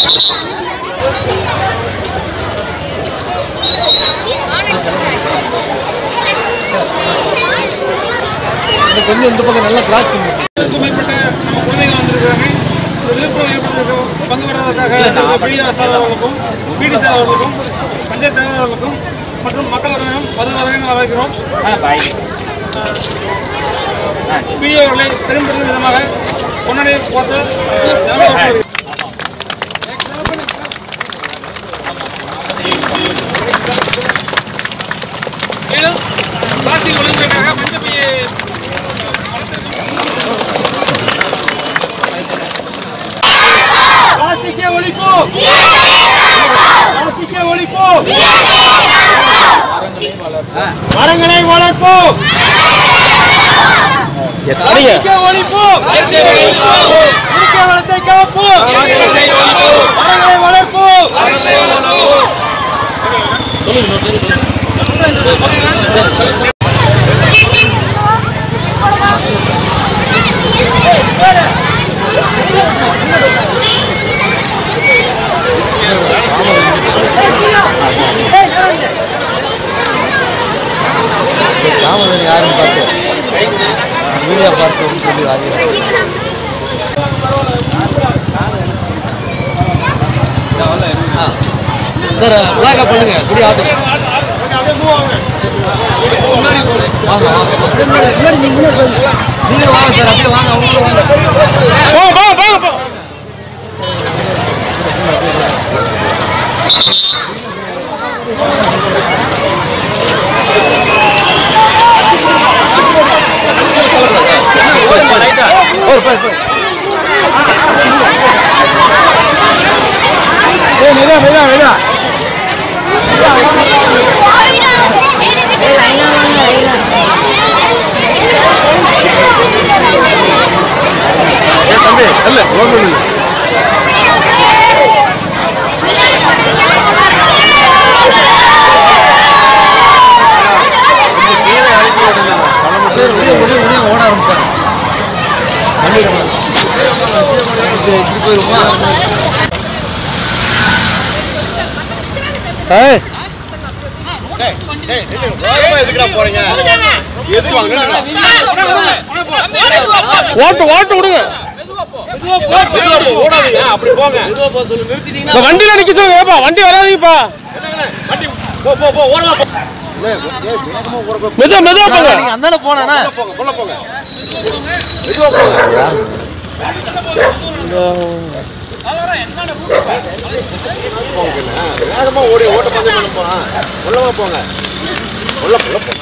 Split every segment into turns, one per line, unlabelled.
கொஞ்சம் இந்த பக்கம் நல்லா கிராஸ் பண்ணி
நூறுக்கும் மேற்பட்ட நம்ம குழந்தைகள் வந்திருக்காங்க ஒரு விழுப்புரம் ஏற்படுத்திருக்கோம் பங்கு பெறுவதற்காக பிடி சாதவர்களுக்கும் பிடி சாதவர்களுக்கும் பஞ்சாயத்து தலைவர்களுக்கும் மற்றும் மக்கள் வரையும் மது வரையும் வரவேற்கிறோம் பிடி அவர்களை பெரும்பெரும் விதமாக பொன்னடை போத்த மேலும் பிளாஸ்டிக் ஒழுங்குக்காக மஞ்சள் பையை
பிளாஸ்டிக்கை ஒழிப்போம் பிளாஸ்டிக்கை ஒழிப்போம் மரங்களை வளர்ப்போம் பிளாஸ்டிக்கை ஒழிப்போம் இயற்கை வளத்தை காப்போம் மரங்களை வளர்ப்போம்
தாமதம் யாரும் பார்த்து வீடியோ பார்த்து சொல்லி வாங்கிடுறேன் சார் பிளாக்கா பண்ணுங்க இப்படி ஆட்டும் வாங்க வாங்க முன்னாடி நீங்க முன்னாடி வாங்க. நீங்க வாங்க சார் அப்படியே வாங்க அவங்களும் வாங்க பேர் முடிய முடிய முடிய ஓட ஆரம்பிச்சாங்க வண்டியில போங்க. இப்படி இப்படி போயிருமா ஏய்
எதுக்குடா போறீங்க எதுக்கு வாங்க
ஓட்டு ஓட்டு விடுங்க
ஓடாதீங்க அப்படி போங்க
இந்த வண்டியில நிக்க சொல்லுங்க ஏப்பா வண்டி வராதீங்கப்பா
வண்டி போ போ போ ஓரமா போ
மெதுவா மெதுவா போங்க நீங்க அந்தால போனா
உள்ள போங்க உள்ள போங்க மெதுவா போங்க போங்க வேகமா ஓடி ஓட்ட பந்தயம் பண்ண போறான் உள்ளவா போங்க உள்ள உள்ள போங்க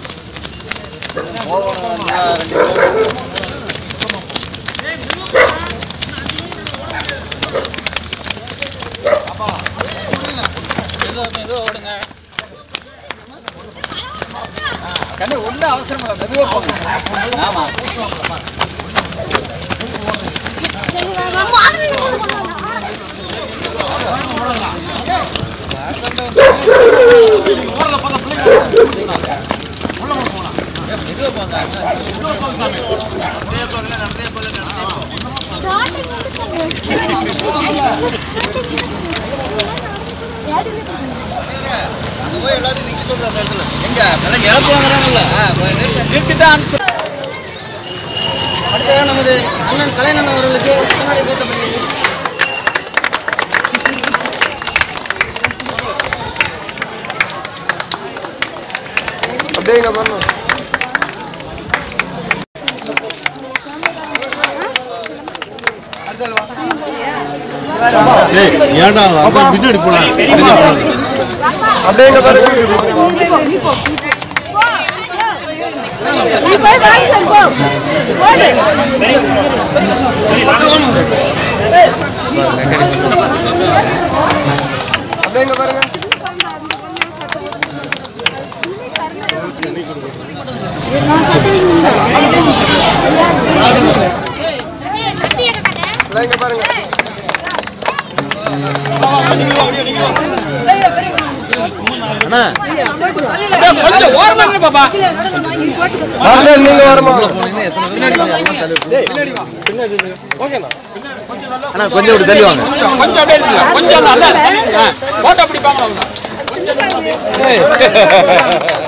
அங்க போய் எல்லாத்தையும் நிக்க சொல்ற அந்த இடத்துல
அடுத்ததாக நமது அண்ணன் கலைஞன் அவர்களுக்கு முன்னாடி பேசப்படுகிறது
அப்படியே இங்க பாருங்க
ஏன்டா பின்னாடி போனா
அப்படியே இங்க பாருங்க
நீ போய் வாங்கி சொல்லு, போ. போடு.
அப்படியே இங்க பாருங்க அப்படியே இங்க பாருங்க அண்ணா கொஞ்சம் ஓரமா பாப்பா நீங்க வரமா அண்ணா கொஞ்சம் இப்படி தள்ளி வாங்க
கொஞ்சம் அப்படியே இருங்க. கொஞ்சம் நல்லா போட்டோ பிடிப்பாங்க அவங்க